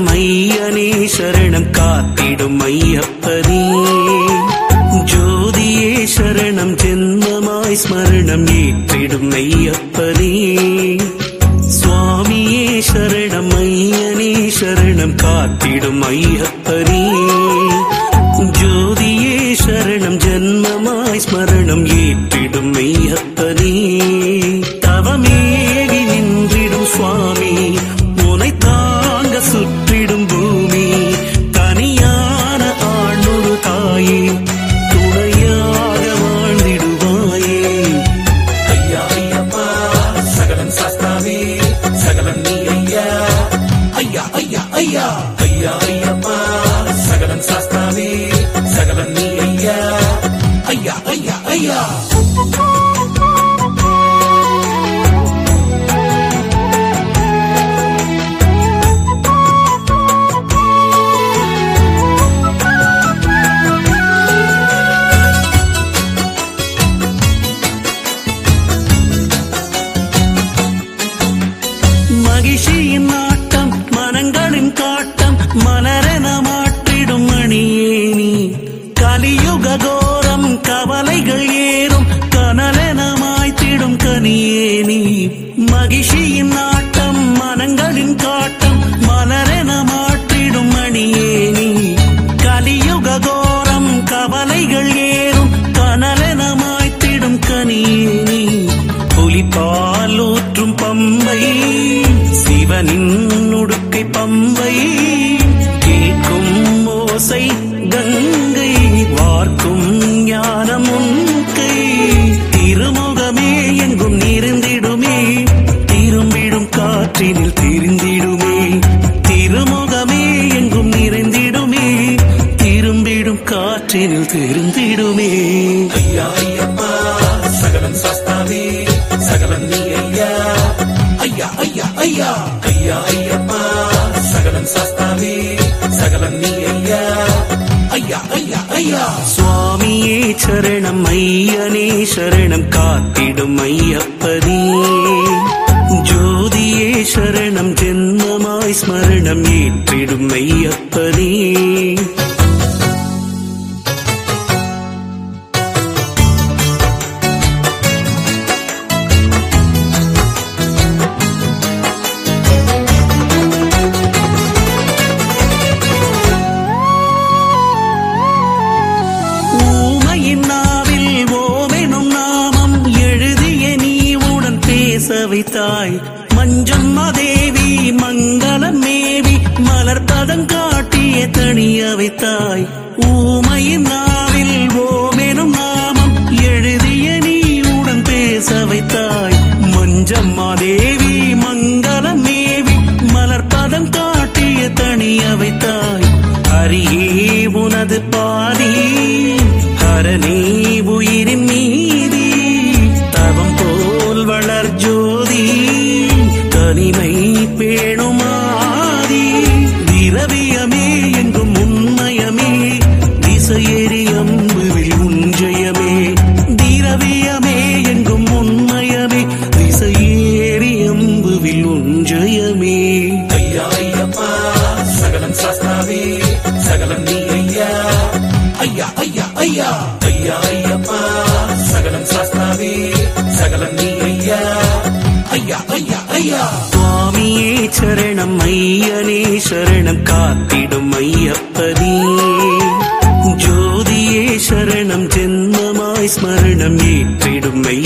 சரணம் ஐயனே சரணம் காத்திடும் ஐயப்பனே ஜோதியே சரணம் ஜென்மமாய் ஸ்மரணம் ஏற்றிடும் ஐயப்பனே சுவாமியே சரணம் ஐயனே சரணம் காத்திடும் ஐயப்பனே ஜோதியே சரணம் ஜென்மமாய் ஸ்மரணம் ஏற்றிடும் ஐயப்பனே தவமேகி நின்றிடும் சுவாமி உனை தாங்க சுற்றிடும் பூமி தனியான ஆண்டொரு தாயே துணையாக வாழ்ந்திடுவாயே ஐயா ஐயப்பா சகலன் சாஸ்தாவே சகலன் நீ ஐயா ஐயா ஐயா ஐயா ஐயா ஐயப்பா சகலன் சாஸ்தாவே சகலன் நீ ஐயா ஐயா ஐயா ஐயா மகிழ்ச்சியின் நாட்டம் மனங்களின் காட்டம் மலரென மாற்றிடும் மணியேனி கலியுக கோரம் கவலைகள் ஏறும் கனலென மாய்த்திடும் கனியேனி மகிழ்ச்சியின் நாட்டம் மனங்களின் காட்டம் மலரென மாற்றிடும் மணியேனி கலியுக கோரம் கவலைகள் ஏறும் கனலென மாய்த்திடும் கனியேனி புலிப்பால் ஊற்றும் பம்பை சிவனின் உடுக்கை பம்பை கேட்கும் ஓசை கங்கை வார்க்கும் ஞானம் உன் கை திருமுகமே எங்கும் நிறைந்திடுமே திரும்பிடும் காற்றினில் திரிந்திடுமே திருமுகமே எங்கும் நிறைந்திடுமே திரும்பிடும் காற்றினில் தெரிந்திடுமே ஐயா ஐயப்பா சகலன் சாஸ்தாவே சகலன் நீ ஐயா ஐயா ஐயா ஐயா ஐயா ஐயப்பா சகலன் சாஸ்தாவே சகலன் நீ ஐயா ஐயா ஐயா ஐயா சுவாமியே சரணம் ஐயனே சரணம் காத்திடும் ஐயப்பனே ஜோதியே சரணம் ஜென்மமாய் ஸ்மரணம் ஏற்றிடும் ஐயப்பனே ஊமையின் நாவில் ஓமெனும் நாமம் எழுதிய நீ உடன் பேச வைத்தாய் மஞ்சம்மா தேவி மங்களம் மேவி மலர்பதம் காட்டிய தணிய வைத்தாய் ஊமையின் நாவில் ஓமெனும் நாமம் எழுதிய நீ உடன் பேச வைத்தாய் மஞ்சம்மா தேவி மங்களம் மேவி மலர்பதம் காட்டிய தணிய வைத்தாய் ஹரியே உனது பாதி ஹரணே உயிரின் மீதி தவம் போல் வளர் ஜோதி தனிமை பேணுமாதி திரவியமே எங்கும் உண்மயமே திசையேறி அம்புவில் உஞ்சயமே திரவியமே எங்கும் உண்மயமே திசையேறி அம்புவில் உஞ்சயமே ஐயா ஐயப்பா சகலன் சாஸ்தாவே சகலன் நீ ஐயா ஐயா ஐயா ஐயா ஐயா ஐயப்பா சகலன் சாஸ்தாவே சகலன் நீ ஐயா ஐயா ஐயா ஐயா சுவாமியே சரணம் ஐயனே சரணம் காத்திடும் ஐயப்பனே ஜோதியே சரணம் ஜென்மமாய் ஸ்மரணம் ஏற்றிடும் ஐயப்பனே